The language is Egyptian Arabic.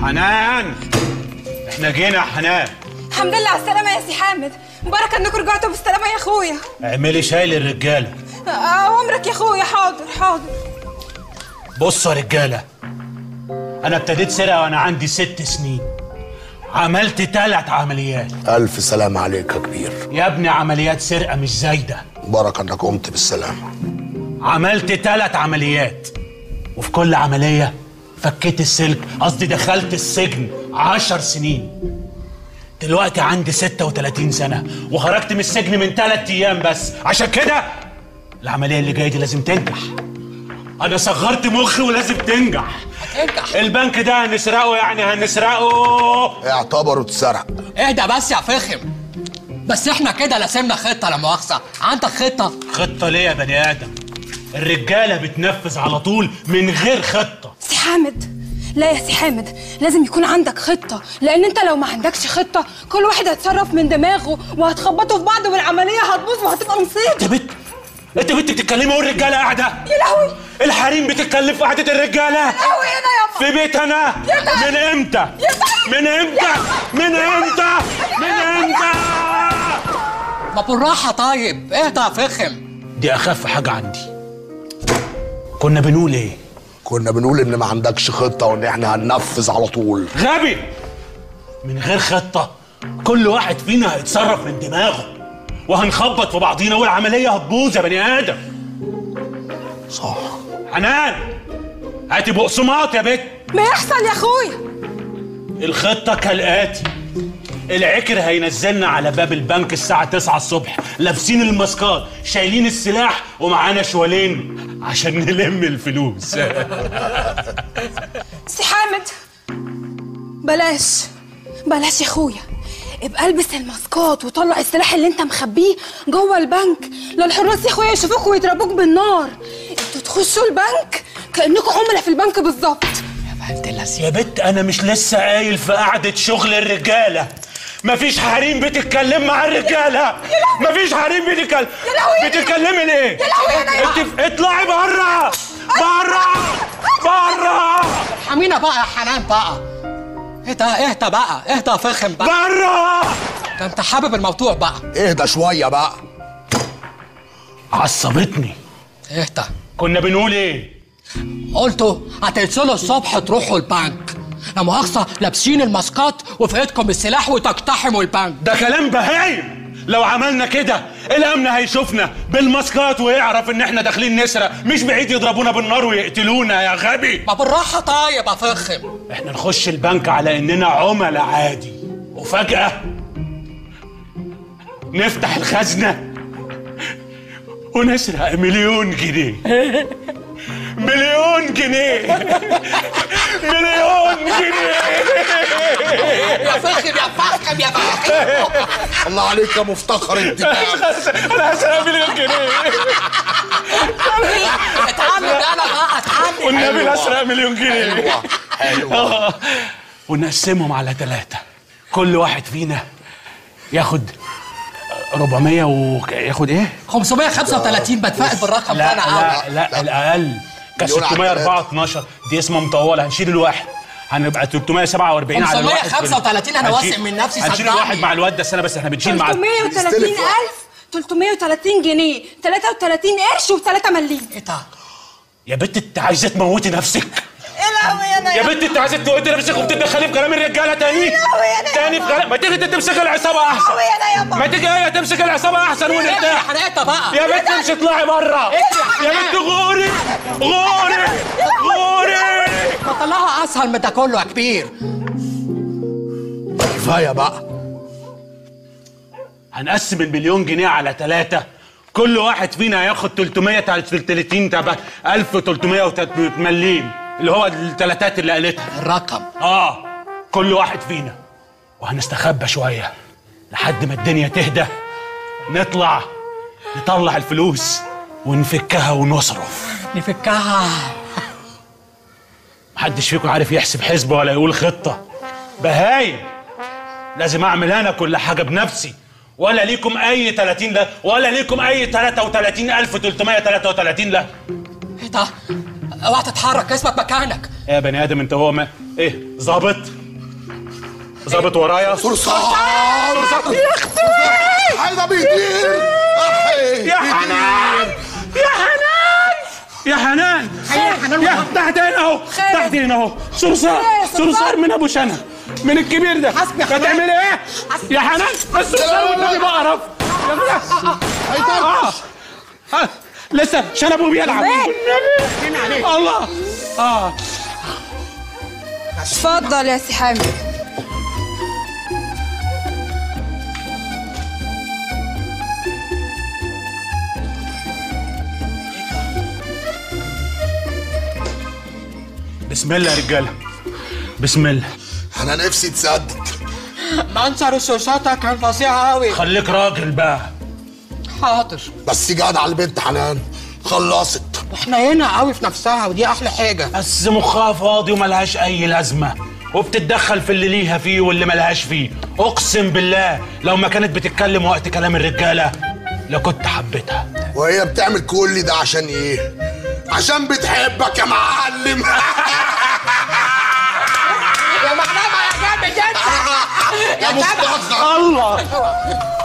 حنان احنا جينا يا حنان الحمد لله على السلامة يا سي حامد مبارك انكم رجعتوا بالسلامة يا اخويا اعملي شاي للرجاله اوامرك يا اخويا حاضر حاضر بصوا يا رجاله انا ابتديت سرقه وانا عندي ست سنين عملت ثلاث عمليات ألف سلام عليك يا كبير يا ابني عمليات سرقه مش زايده مبارك انك قمت بالسلامة عملت ثلاث عمليات وفي كل عملية فكيت السلك قصدي دخلت السجن عشر سنين دلوقتي عندي 36 سنة وخرجت من السجن من ثلاث أيام بس عشان كده العملية اللي جاية دي لازم تنجح أنا صغرت مخي ولازم تنجح هتنجح البنك ده هنسرقه يعني هنسرقه اعتبره اتسرق اهدى بس يا فخم بس احنا كده لازمنا خطه لا مؤاخذه عندك خطه خطة ليه يا بني آدم الرجالة بتنفذ على طول من غير خطة سي حامد لا يا سي حامد لازم يكون عندك خطة لأن أنت لو ما عندكش خطة كل واحد هيتصرف من دماغه وهتخبطوا في بعض والعملية هتبوظ وهتبقى مصيبة انت بت انت بت بتتكلمي والرجالة قاعدة يا لهوي الحريم بتتكلم في قعدة الرجالة لهوي أنا يابا في بيت انا يا من امتى من امتى من امتى من امتى ما بالراحه طيب اهدى يا فخم دي اخف حاجة عندي كنا بنقول ايه كنا بنقول ان ما عندكش خطة وان احنا هننفذ على طول غبي من غير خطة كل واحد فينا هيتصرف من دماغه وهنخبط في بعضينا والعملية هتبوظ يا بني آدم صح حنان هاتي بقسماط يا بت ما يحصل يا أخويا الخطة كالآتي العكر هينزلنا على باب البنك الساعة 9 الصبح لابسين الماسكات شايلين السلاح ومعانا شوالين عشان نلم الفلوس سي حامد بلاش بلاش يا اخويا ابقى البس الماسكات وطلع السلاح اللي انت مخبيه جوه البنك لا الحراس يا اخويا يشوفوك ويضربوك بالنار انتوا تخشوا البنك كانكم عملاء في البنك بالظبط يا بنت اللذيذ يا بت انا مش لسه قايل في قعدة شغل الرجالة مفيش حريم بتتكلم مع الرجالة مفيش حريم بتتكلم لهوي. بتتكلمي ليه؟ يا لهوي انا انت في- اطلعي بره بره بره حمينا بقى يا حنان بقى اهدى اهدى بقى اهدى يا فخم بقى بره ده انت حابب الموضوع بقى اهدى شوية بقى عصبتني اهدى كنا بنقول ايه؟ قلتوا هتنزلوا الصبح تروحوا البنك لا مؤاخذه لابسين الماسكات وفي ايدكم السلاح وتقتحموا البنك ده كلام بهايم لو عملنا كده الامن هيشوفنا بالماسكات ويعرف ان احنا داخلين نسرق مش بعيد يضربونا بالنار ويقتلونا يا غبي ما بالراحه طيب يا فخم احنا نخش البنك على اننا عملاء عادي وفجأة نفتح الخزنة ونسرق مليون جنيه مليون جنيه مليون جنيه يا فخم يا فخم يا فخم الله عليك يا مفتخر الدماغ انا هسرق مليون جنيه اتعلم انا بقى اتعلم والنبي لا اسرق مليون جنيه حلوة حلوة آه. ونقسمهم على ثلاثة كل واحد فينا ياخد 400 وياخد ايه؟ 535 بتفائل بالرقم ده لا انا قوي لا لا الاقل كان مليون على 604 12 دي اسمها مطوله هنشيل الواحد هنبقى 347 على الواحد 535 أنا هنشيل- واثق من نفسي، هنشيل صدقني. الواحد مع الواد ده السنه بس احنا بنشيل مع 330000 330 جنيه 33 قرش و3 مليم ايه ده؟ يا بنت انت عايزه تموتي نفسك ايه لهوي انا يا بنت انت عايزه تموتي نفسك وبتدخلي في كلام الرجاله تاني تاني في كلام ما تيجي انت تمسك العصابه احسن انا يابا ما تيجي هي تمسك العصابه احسن ايه يا ونرتاح حرقتها بقى يا بنت مش اطلعي بره يا بنت غوري غوري غوري ما طلعها اسهل من ده كله يا كبير كفاية بقى هنقسم المليون جنيه على ثلاثة كل واحد فينا هياخد 330 تبع 1300 مليم اللي هو الثلاثات اللي قالتها الرقم اه كل واحد فينا وهنستخبى شوية لحد ما الدنيا تهدى نطلع نطلع الفلوس ونفكها ونصرف نفكها محدش فيكم عارف يحسب حسبة ولا يقول خطة بهايم لازم اعمل انا كل حاجة بنفسي ولا ليكم اي 30 لا ولا ليكم اي 33333 لا ايه ده؟ اوعى تتحرك اثبت مكانك إيه يا بني ادم انت هو ما ايه ظابط ظابط ورايا صرصار يا اختي هذا بيطير أحي، يا حنان يا حنان يا حنان يا حنان يا تحت هنا اهو تحت هنا اهو صرصار خير، صرصار. صرصار من ابو شنب من الكبير ده حسبي يا حنان. هتعمل ايه يا حنان بس صرصار والنبي بقرف يا جدع. آه. آه. لسه شنبه بيلعب والنبي. الله اه اتفضل يا سي حامد بسم الله يا رجاله بسم الله انا نفسي تصدق منظر الشاشات كان فظيع قوي خليك راجل بقى حاضر بس جدع البنت حنان خلصت واحنا هنا قوي في نفسها ودي احلى حاجه بس مخها فاضي وملهاش اي لازمه وبتتدخل في اللي ليها فيه واللي ملهاش فيه اقسم بالله لو ما كانت بتتكلم وقت كلام الرجاله لكنت حبيتها وهي بتعمل كل ده عشان ايه عشان بتحبك يا معلم يا معلمه يا جامد انت يا مصطفى الله